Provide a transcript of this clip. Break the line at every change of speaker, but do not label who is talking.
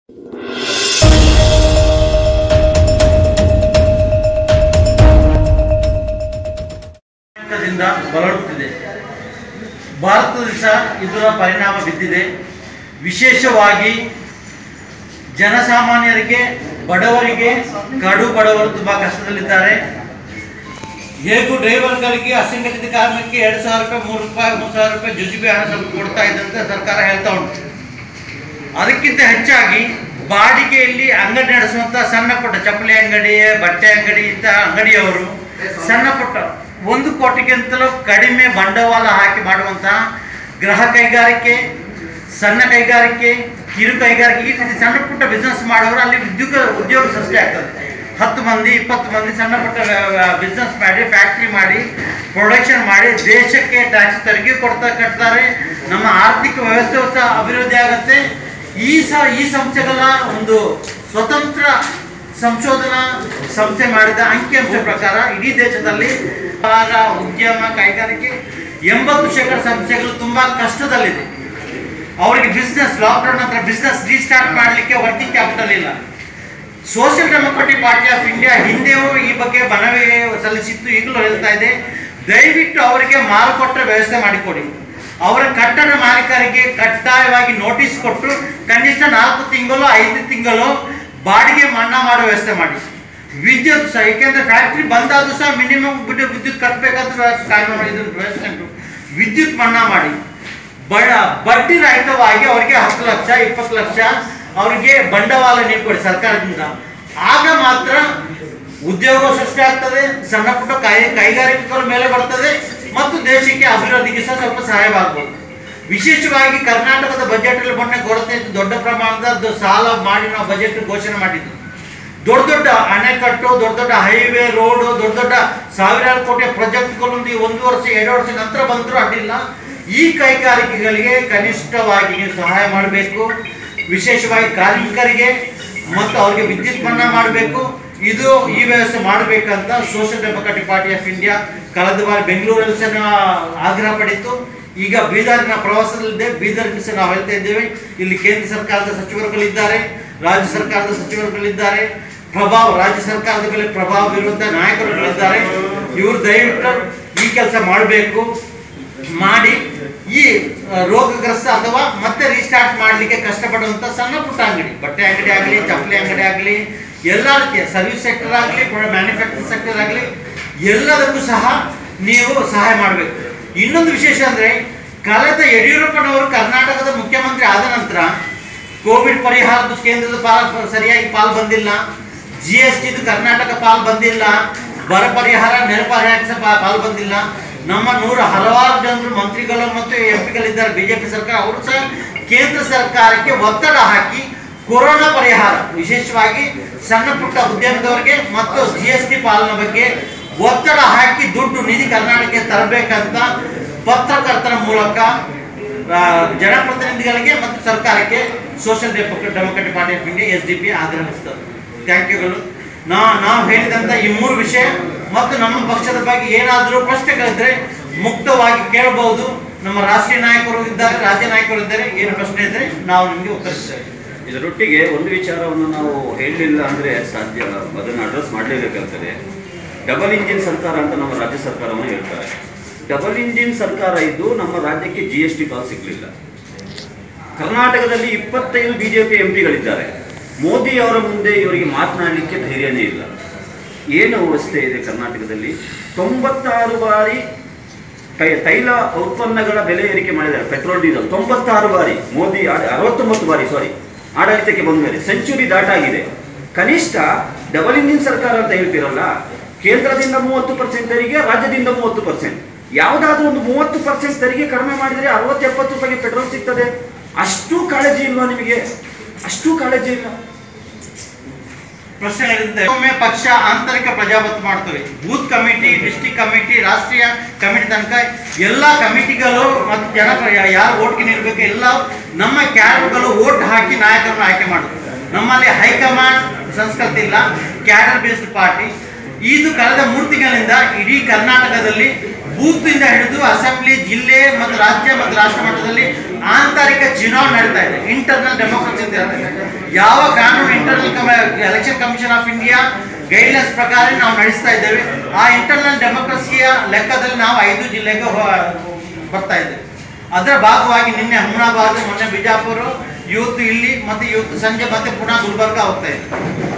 ದಿಂದ ಬಲಡುತ್ತಿದೆ ಭಾರತದಲ್ಲಿ ಸಹ ಇದರ ಪರಿಣಾಮ ಬಿದ್ದಿದೆ ವಿಶೇಷವಾಗಿ ಜನಸಾಮಾನ್ಯರಿಗೆ ಬಡವರಿಗೆ ಕಡು ಬಡವರು ತುಂಬ ಕಷ್ಟದಲ್ಲಿದ್ದಾರೆ ಹೇಗೂ ಡ್ರೈವರ್ಗಳಿಗೆ ಅಸಂಘಟಿತ ಕಾರ್ಮಿಕರಿಗೆ ಎರಡು ಸಾವಿರ ರೂಪಾಯಿ ಮೂರು ರೂಪಾಯಿ ಮೂರು ಸಾವಿರ ರೂಪಾಯಿ ಜುಜುಬಿ ಹಣ ಸ್ವಲ್ಪ ಕೊಡ್ತಾ ಇದ್ದಂತೆ ಸರ್ಕಾರ ಹೇಳ್ತಾ ಉಂಟು ಅದಕ್ಕಿಂತ ಹೆಚ್ಚಾಗಿ ಬಾಡಿಗೆಯಲ್ಲಿ ಅಂಗಡಿ ನಡೆಸುವಂಥ ಸಣ್ಣ ಪುಟ್ಟ ಚಪ್ಪಲಿ ಅಂಗಡಿ ಬಟ್ಟೆ ಅಂಗಡಿ ಇಂಥ ಅಂಗಡಿಯವರು ಸಣ್ಣ ಪುಟ್ಟ ಒಂದು ಕೋಟಿಗಿಂತಲೂ ಕಡಿಮೆ ಬಂಡವಾಳ ಹಾಕಿ ಮಾಡುವಂತಹ ಗೃಹ ಕೈಗಾರಿಕೆ ಸಣ್ಣ ಕೈಗಾರಿಕೆ ಕಿರು ಕೈಗಾರಿಕೆ ಈ ರೀತಿ ಸಣ್ಣ ಪುಟ್ಟ ಬಿಸ್ನೆಸ್ ಮಾಡೋರು ಅಲ್ಲಿ ಉದ್ಯೋಗ ಉದ್ಯೋಗ ಸೃಷ್ಟಿ ಆಗ್ತದೆ ಹತ್ತು ಮಂದಿ ಇಪ್ಪತ್ತು ಮಂದಿ ಸಣ್ಣ ಪುಟ್ಟ ಬಿಸ್ನೆಸ್ ಮಾಡಿ ಫ್ಯಾಕ್ಟ್ರಿ ಮಾಡಿ ಪ್ರೊಡಕ್ಷನ್ ಮಾಡಿ ದೇಶಕ್ಕೆ ಟ್ಯಾಕ್ಸ್ ತೆರಿಗೆ ಕೊಡ್ತಾ ಕಟ್ತಾರೆ ನಮ್ಮ ಆರ್ಥಿಕ ವ್ಯವಸ್ಥೆ ಸಹ ಅಭಿವೃದ್ಧಿ ಆಗುತ್ತೆ ಈ ಸ ಈ ಸಂಸ್ಥೆಗಳ ಒಂದು ಸ್ವತಂತ್ರ ಸಂಶೋಧನಾ ಸಂಸ್ಥೆ ಮಾಡಿದ ಅಂಕಿಅಂಶ ಪ್ರಕಾರ ಇಡೀ ದೇಶದಲ್ಲಿ ವ್ಯಾಪಾರ ಉದ್ಯಮ ಕೈಗಾರಿಕೆ ಎಂಬತ್ತು ಶೇಕಡ ಸಂಸ್ಥೆಗಳು ತುಂಬಾ ಕಷ್ಟದಲ್ಲಿದೆ ಅವರಿಗೆ ಬಿಸ್ನೆಸ್ ಲಾಕ್ಡೌನ್ ನಂತರ ಬಿಸ್ನೆಸ್ ರೀಸ್ಟಾರ್ಟ್ ಮಾಡಲಿಕ್ಕೆ ವರ್ಕಿಂಗ್ ಕ್ಯಾಪಿಟಲ್ ಇಲ್ಲ social democratic party of India ಹಿಂದೆಯೂ ಈ ಬಗ್ಗೆ ಮನವಿ ಸಲ್ಲಿಸಿತ್ತು ಈಗಲೂ ಹೇಳ್ತಾ ಇದೆ ದಯವಿಟ್ಟು ಅವರಿಗೆ ಮಾರುಕಟ್ಟೆ ವ್ಯವಸ್ಥೆ ಮಾಡಿಕೊಡಿ ಅವರ ಕಟ್ಟಡ ಮಾಲೀಕರಿಗೆ ಕಡ್ಡಾಯವಾಗಿ ನೋಟಿಸ್ ಕೊಟ್ಟು ಕನಿಷ್ಠ ನಾಲ್ಕು ತಿಂಗಳು ಐದು ತಿಂಗಳು ಬಾಡಿಗೆ ಮನ್ನಾ ಮಾಡೋ ವ್ಯವಸ್ಥೆ ಮಾಡಿ ವಿದ್ಯುತ್ ಸಹ ಏಕೆಂದ್ರೆ ಫ್ಯಾಕ್ಟ್ರಿ ಬಂದಾದ್ರೂ ಸಹ ಮಿನಿಮಮ್ ವಿದ್ಯುತ್ ಕಟ್ಟಬೇಕಾದ್ರೆ ಕಾನೂನು ಇದು ವ್ಯವಸ್ಥೆ ಉಂಟು ವಿದ್ಯುತ್ ಮನ್ನಾ ಮಾಡಿ ಬಡ ಬಡ್ಡಿ ರಹಿತವಾಗಿ ಅವರಿಗೆ ಹತ್ತು ಲಕ್ಷ ಇಪ್ಪತ್ತು ಲಕ್ಷ ಅವರಿಗೆ ಬಂಡವಾಳ ನೀಡಿಕೊಡಿ ಸರ್ಕಾರದಿಂದ ಆಗ ಮಾತ್ರ ಉದ್ಯೋಗ ಸೃಷ್ಟಿ ಆಗ್ತದೆ ಸಣ್ಣ ಪುಟ್ಟ ಕೈ ಕೈಗಾರಿಕೆಗಳ ಮೇಲೆ ಬರ್ತದೆ ಮತ್ತು ದೇಶಕ್ಕೆ ಅಭಿವೃದ್ಧಿಗೆ ಸಹ ಸ್ವಲ್ಪ ಸಹಾಯವಾಗಬಹುದು ವಿಶೇಷವಾಗಿ ಕರ್ನಾಟಕದ ಬಜೆಟ್ ಅಲ್ಲಿ ಮೊನ್ನೆ ಕೊರತೆ ಇತ್ತು ದೊಡ್ಡ ಪ್ರಮಾಣದ ದ- ಸಾಲ ಮಾಡಿ ನಾವು ಬಜೆಟ್ ಘೋಷಣೆ ಮಾಡಿದ್ದು ದೊಡ್ಡ ದೊಡ್ಡ ಅಣೆಕಟ್ಟು ದೊಡ್ಡ ದೊಡ್ಡ ಹೈವೇ ರೋಡ್ ದೊಡ್ಡ ದೊಡ್ಡ ಸಾವಿರಾರು ಕೋಟಿ ಪ್ರಾಜೆಕ್ಟ್ಗಳೊಂದು ಈ ಒಂದು ವರ್ಷ ಎರಡು ವರ್ಷ ನಂತರ ಬಂದರೂ ಅಡ್ಡಿಲ್ಲ ಈ ಕೈಗಾರಿಕೆಗಳಿಗೆ ಕನಿಷ್ಠವಾಗಿ ನೀವು ಸಹಾಯ ಮಾಡಬೇಕು ವಿಶೇಷವಾಗಿ ಕಾರ್ಮಿಕರಿಗೆ ಮತ್ತು ಅವರಿಗೆ ವಿದ್ಯುತ್ ಮನ್ನಾ ಮಾಡಬೇಕು ಇದು ಈ ವ್ಯವಸ್ಥೆ ಮಾಡಬೇಕಂತ social democratic party of India ಕಳೆದ ಬಾರಿ ಬೆಂಗಳೂರಲ್ಲಿ ಸಹ ನಾವು ಆಗ್ರಹ ಪಡಿತು ಈಗ ಬೀದರ್ನ ಪ್ರವಾಸದಲ್ಲಿದೆ ಬೀದರ್ಗೆ ಸಹ ನಾವು ಹೇಳ್ತಾ ಇದ್ದೇವೆ ಇಲ್ಲಿ ಕೇಂದ್ರ ಸರ್ಕಾರದ ಸಚಿವರುಗಳಿದ್ದಾರೆ ರಾಜ್ಯ ಸರ್ಕಾರದ ಸಚಿವರುಗಳಿದ್ದಾರೆ ಪ್ರಭಾವ ರಾಜ್ಯ ಸರ್ಕಾರದ ಮೇಲೆ ಪ್ರಭಾವ ಬೀರುವಂತ ನಾಯಕರುಗಳಿದ್ದಾರೆ ಇವರು ದಯವಿಟ್ಟು ಈ ಕೆಲಸ ಮಾಡಬೇಕು ಮಾಡಿ ಈ ಆ, ರೋಗಗ್ರಸ್ತ ಅಥವಾ ಮತ್ತೆ ರೀಸ್ಟಾರ್ಟ್ ಮಾಡಲಿಕ್ಕೆ ಕಷ್ಟಪಡುವಂತ ಸಣ್ಣ ಪುಟ್ಟ ಅಂಗಡಿ ಬಟ್ಟೆ ಅಂಗಡಿ ಆಗಲಿ ಚಪ್ಪಲಿ ಅಂಗಡಿ ಆಗಲಿ ಎಲ್ಲ ರೀತಿಯ ಸರ್ವಿಸ್ ಸೆಕ್ಟರ್ ಆಗಲಿ ಮ್ಯಾನುಫ್ಯಾಕ್ಚರಿಂಗ್ ಸೆಕ್ಟರ್ ಆಗಲಿ ಎಲ್ಲದಕ್ಕೂ ಸಹ ನೀವು ಸಹಾಯ ಮಾಡಬೇಕು ಇನ್ನೊಂದು ವಿಶೇಷ ಅಂದ್ರೆ ಕಳೆದ ಯಡಿಯೂರಪ್ಪನವರು ಕರ್ನಾಟಕದ ಮುಖ್ಯಮಂತ್ರಿ ಆದ ನಂತರ ಕೋವಿಡ್ ಪರಿಹಾರದ ಕೇಂದ್ರದ ಪಾಲ್ ಸರಿಯಾಗಿ ಪಾಲ್ ಬಂದಿಲ್ಲ ಜಿ ಎಸ್ ಟಿದು ಕರ್ನಾಟಕ ಪಾಲ್ ಬಂದಿಲ್ಲ ಬರ ಪರಿಹಾರ ನೆರೆ ಪರಿಹಾರ ಸಹ ಪಾ- ಪಾಲ್ ಬಂದಿಲ್ಲ ನಮ್ಮ ನೂರ ಹಲವಾರು ಜನರು ಮಂತ್ರಿಗಳು ಮತ್ತು ಎಂ ಪಿಗಳಿದ್ದಾರೆ ಬಿಜೆಪಿ ಸರ್ಕಾರ ಅವರು ಸಹ ಕೇಂದ್ರ ಸರ್ಕಾರಕ್ಕೆ ಒತ್ತಡ ಹಾಕಿ ಕೊರೋನಾ ಪರಿಹಾರ ವಿಶೇಷವಾಗಿ ಸಣ್ಣ ಪುಟ್ಟ ಉದ್ಯಮದವರಿಗೆ ಮತ್ತು ಜಿ ಎಸ್ ಟಿ ಪಾಲನೆ ಬಗ್ಗೆ ಒತ್ತಡ ಹಾಕಿ ದುಡ್ಡು ನಿಧಿ ಕರ್ನಾಟಕಕ್ಕೆ ತರಬೇಕಂತ ಪತ್ರಕರ್ತರ ಮೂಲಕ ಆ, ಜನಪ್ರತಿನಿಧಿಗಳಿಗೆ ಮತ್ತು ಸರ್ಕಾರಕ್ಕೆ social democratic party of India S D P ಆಗ್ರಹಿಸ್ತದೆ ಥ್ಯಾಂಕ್ ಯುಗಳು ನಾ ನಾವು ಹೇಳಿದಂಥ ಈ ಮೂರು ವಿಷಯ ಮತ್ತು ನಮ್ಮ ಪಕ್ಷದ ಬಗ್ಗೆ ಏನಾದರೂ ಪ್ರಶ್ನೆಗಳಿದ್ರೆ ಮುಕ್ತವಾಗಿ ಕೇಳಬಹುದು ನಮ್ಮ ರಾಷ್ಟ್ರೀಯ ನಾಯಕರು ಇದ್ದಾರೆ ರಾಜ್ಯ ನಾಯಕರು ಇದ್ದಾರೆ ಏನು ಪ್ರಶ್ನೆ ಇದ್ದರೆ ನಾವು ನಿಮಗೆ ಉತ್ತರಿಸ್ತೇವೆ
ಇದರೊಟ್ಟಿಗೆ ಒಂದು ವಿಚಾರವನ್ನು ನಾವು ಹೇಳಲಿಲ್ಲ ಅಂದರೆ ಸಾಧ್ಯ ಅದನ್ನು ಅಡ್ರೆಸ್ ಮಾಡಲೇಬೇಕಾಗ್ತದೆ ಡಬಲ್ ಇಂಜಿನ್ ಸರ್ಕಾರ ಅಂತ ನಮ್ಮ ರಾಜ್ಯ ಸರ್ಕಾರವನ್ನು ಹೇಳ್ತಾರೆ ಡಬಲ್ ಇಂಜಿನ್ ಸರ್ಕಾರ ಇದ್ದು ನಮ್ಮ ರಾಜ್ಯಕ್ಕೆ ಜಿ ಎಸ್ ಟಿ ಪಾಲ್ ಸಿಗಲಿಲ್ಲ ಕರ್ನಾಟಕದಲ್ಲಿ ಇಪ್ಪತ್ತೈದು ಬಿ ಜೆ ಪಿ ಎಂ ಪಿಗಳಿದ್ದಾರೆ ಮೋದಿ ಅವರ ಮುಂದೆ ಇವರಿಗೆ ಮಾತನಾಡಲಿಕ್ಕೆ ಧೈರ್ಯನೇ ಇಲ್ಲ ಏನು ವ್ಯವಸ್ಥೆ ಇದೆ ಕರ್ನಾಟಕದಲ್ಲಿ ತೊಂಬತ್ತಾರು ಬಾರಿ ತೈ ತೈಲ ಉತ್ಪನ್ನಗಳ ಬೆಲೆ ಏರಿಕೆ ಮಾಡಿದ್ದಾರೆ ಪೆಟ್ರೋಲ್ ಡೀಸೆಲ್ ತೊಂಬತ್ತಾರು ಬಾರಿ ಮೋದಿ ಆಡ- ಅರವತ್ತೊಂಬತ್ತು ಬಾರಿ ಸಾರಿ ಆಡಳಿತಕ್ಕೆ ಬಂದ ಮೇಲೆ ಸೆಂಚುರಿ ದಾಟಾಗಿದೆ ಕನಿಷ್ಠ ಡಬಲ್ ಇಂಜಿನ್ ಸರ್ಕಾರ ಅಂತ ಹೇಳ್ತಿರಲ್ಲ ಕೇಂದ್ರದಿಂದ ಮೂವತ್ತು ಪರ್ಸೆಂಟ್ ತೆರಿಗೆ ರಾಜ್ಯದಿಂದ ಮೂವತ್ತು ಪರ್ಸೆಂಟ್ ಯಾವುದಾದ್ರೂ ಒಂದು ಮೂವತ್ತು ಪರ್ಸೆಂಟ್ ತೆರಿಗೆ ಕಡಿಮೆ ಮಾಡಿದರೆ ಅರವತ್ತು ಎಪ್ಪತ್ತು ರೂಪಾಯಿಗೆ ಪೆಟ್ರೋಲ್ ಸಿಗ್ತದೆ ಅಷ್ಟು ಕಾಳಜಿ ಇಲ್ವಾ ನಿಮಗೆ ಅಷ್ಟು ಕಾಳಜಿ ಇಲ್ಲ
ಪ್ರಶ್ನೆಗಳಿರುತ್ತೆ ಒಮ್ಮೆ ಪಕ್ಷ ಆಂತರಿಕ ಪ್ರಜಾಪತಿ ಮಾಡ್ತವೆ ಬೂತ್ ಕಮಿಟಿ ಡಿಸ್ಟಿಕ್ ಕಮಿಟಿ ರಾಷ್ಟ್ರೀಯ ಕಮಿಟಿ ತನಕ ಎಲ್ಲ ಕಮಿಟಿಗಳು ಮತ್ತು ಜನ ಯಾರು ಓಟ್ಗೆ ನೀಡಬೇಕು ಎಲ್ಲ ನಮ್ಮ ಕ್ಯಾಡರ್ಗಳು ಓಟ್ ಹಾಕಿ ನಾಯಕರನ್ನು ಆಯ್ಕೆ ಮಾಡೋದು ನಮ್ಮಲ್ಲಿ ಹೈಕಮಾಂಡ್ ಸಂಸ್ಕೃತಿ ಇಲ್ಲ ಕ್ಯಾಡರ್ ಬೇಸ್ಡ್ ಪಾರ್ಟಿ ಇದು ಕಳೆದ ಮೂರು ತಿಂಗಳಿಂದ ಇಡೀ ಕರ್ನಾಟಕದಲ್ಲಿ ಬೂತ್ ಇಂದ ಹಿಡಿದು ಅಸೆಂಬ್ಲಿ ಜಿಲ್ಲೆ ಮತ್ತು ರಾಜ್ಯ ಮತ್ತು ರಾಷ್ಟ್ರ ಮಟ್ಟದಲ್ಲಿ ಆಂತರಿಕ ಚುನಾವಣೆ ನಡೀತಾ ಇದೆ ಇಂಟರ್ನಲ್ ಡೆಮೋಕ್ರಸಿ ಅಂತ ಹೇಳ್ತಾರೆ ಯಾವ ಕಾನೂನು internal election commission of India guidelines ಪ್ರಕಾರ ನಾವು ನಡೆಸ್ತಾ ಇದ್ದೇವೆ ಆ ಇಂಟರ್ನಲ್ ಡೆಮೋಕ್ರಸಿಯ ಲೆಕ್ಕದಲ್ಲಿ ನಾವು ಐದು ಜಿಲ್ಲೆಗೆ ಹೋ- ಬರ್ತಾ ಇದ್ದೇವೆ ಅದರ ಭಾಗವಾಗಿ ನಿನ್ನೆ ಹುಮನಾಬಾದ್ ಮೊನ್ನೆ ಬಿಜಾಪುರ ಇವತ್ತು ಇಲ್ಲಿ ಮತ್ತೆ ಇವತ್ತು ಸಂಜೆ ಮತ್ತೆ ಪುನಃ ಗುಲ್ಬರ್ಗ ಹೋಗ್ತಾ ಇದೆ